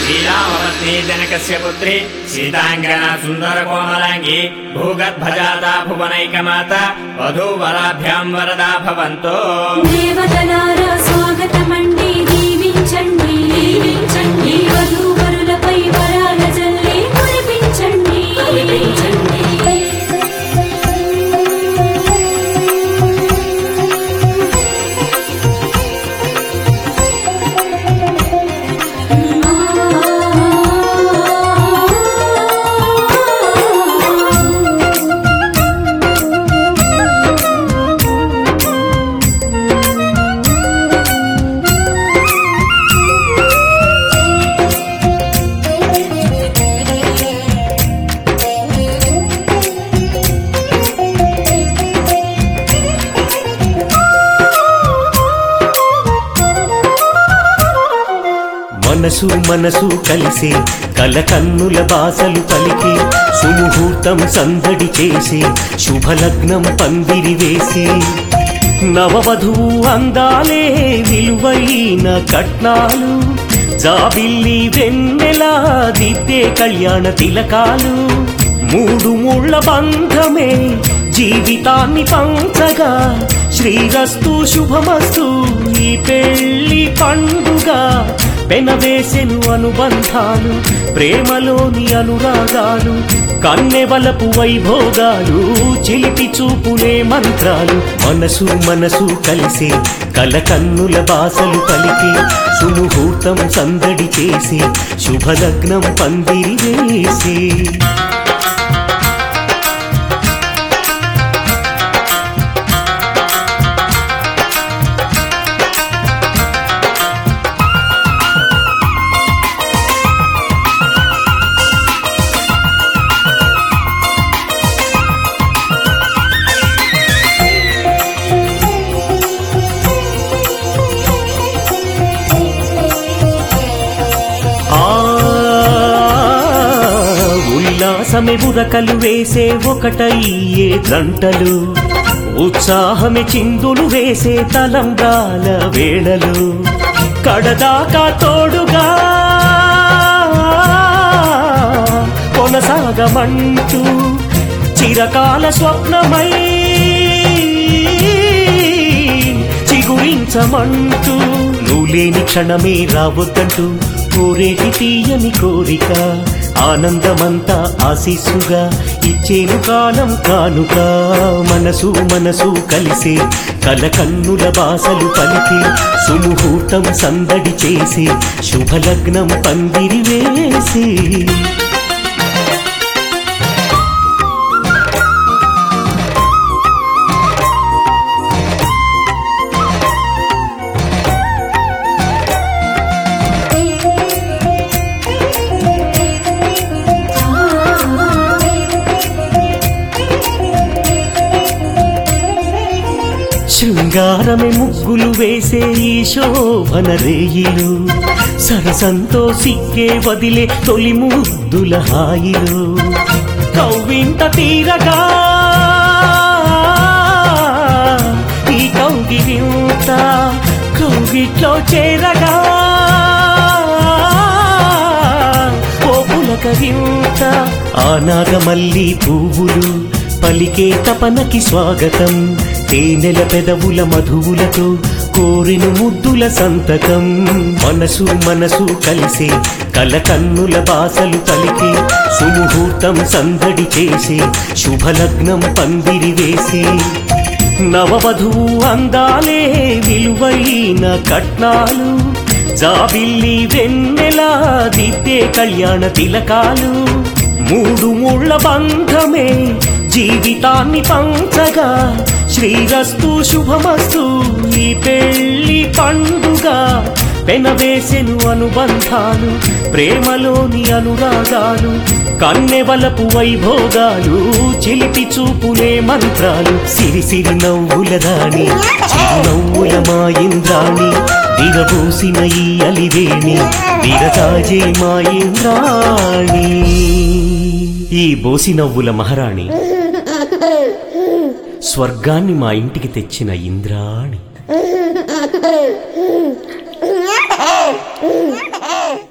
శ్రీరామపత్ని జనకస్య పుత్రి సీతాంగన సుందర కోమలాంగి భూగర్భజాతా భువనైకమాత వధూవరాభ్యాం వరదా భవంతో దేవతలారా స్వాగతమండి దీవించండి దీవించండి వధూవరులపై వరాల జల్లి కురిపించండి కురిపించండి మనసు మనసు కలిసే కలకన్నుల బాసలు పలికి సుముహూర్తం సందడి చేసి శుభలగ్నం పందిరి వేసి నవవధువు అందాలే విలువైన కట్నాలు జాబిల్లి వెన్నెలా దిద్దే కళ్యాణ తిలకాలు మూడు ముళ్ళ బంధమే జీవితాన్ని పంచగా శ్రీరస్తు శుభమస్తు ఈ పెళ్లి పండుగ పెనవేసెను అనుబంధాలు ప్రేమలోని అనురాగాలు కన్నెవలపు వైభోగాలు చిలిపి చూపులే మంత్రాలు మనసు మనసు కలిసే కలకన్నుల బాసలు పలికి సుముహూర్తం సందడి చేసి శుభలగ్నం పందిరి వేసి ఆ ఉల్లాసమే బురకలు వేసే ఒకటయ్యే గంటలు ఉత్సాహమే చిందులు వేసే తలంబ్రాల వేళలు కడదాకా తోడుగా కొనసాగమంటూ చిరకాల స్వప్నమై చిగురించమంటూ నువ్వు లేని క్షణమే రావద్దంటూ కోరేటి తీయని కోరిక ఆనందమంతా ఆశీస్సుగా ఇచ్చేను కాలం కానుక మనసు మనసు కలిసి కలకన్నుల బాసలు పలికి సుముహూర్తం సందడి చేసి శుభలగ్నం పందిరి వేసి శృంగారమే ముగ్గులు వేసే ఈ శోభన రేయిలు సరసంతో సిక్కే వదిలే తొలి ముద్దుల హాయిలు కౌవింత తీరగా ఈ కౌగిలింత కౌగిట్లో చేరగా పోపులకరింత ఆనాగమల్లి పువ్వులు పలికే తపనకి స్వాగతం తేనెల పెదవుల మధువులతో కోరిను ముద్దుల సంతకం మనసు మనసు కలిసే కలకన్నుల బాసలు పలికి సుముహూర్తం సందడి చేసి శుభలగ్నం పందిరి వేసి నవవధువు అందాలే విలువైన కట్నాలు జాబిల్లి వెన్నెలా దిద్దే కళ్యాణ తిలకాలు మూడు ముళ్ళ బంధమే జీవితాన్ని పంచగా శ్రీరస్తు శుభమస్తు ఈ పెళ్లి పండుగ పెనవేసెను అనుబంధాలు ప్రేమలోని అనురాగాలు కన్నెవలపు వైభోగాలు చిలిపి చూపులే మంత్రాలు సిరి సిరి నవ్వుల దాని చిరునవ్వుల మా ఇంద్రాణి విరబూసిన ఈ అలివేణి విరతాజే మా ఇంద్రాణి ఈ బోసి నవ్వుల మహారాణి స్వర్గాన్ని మా ఇంటికి తెచ్చిన ఇంద్రాణి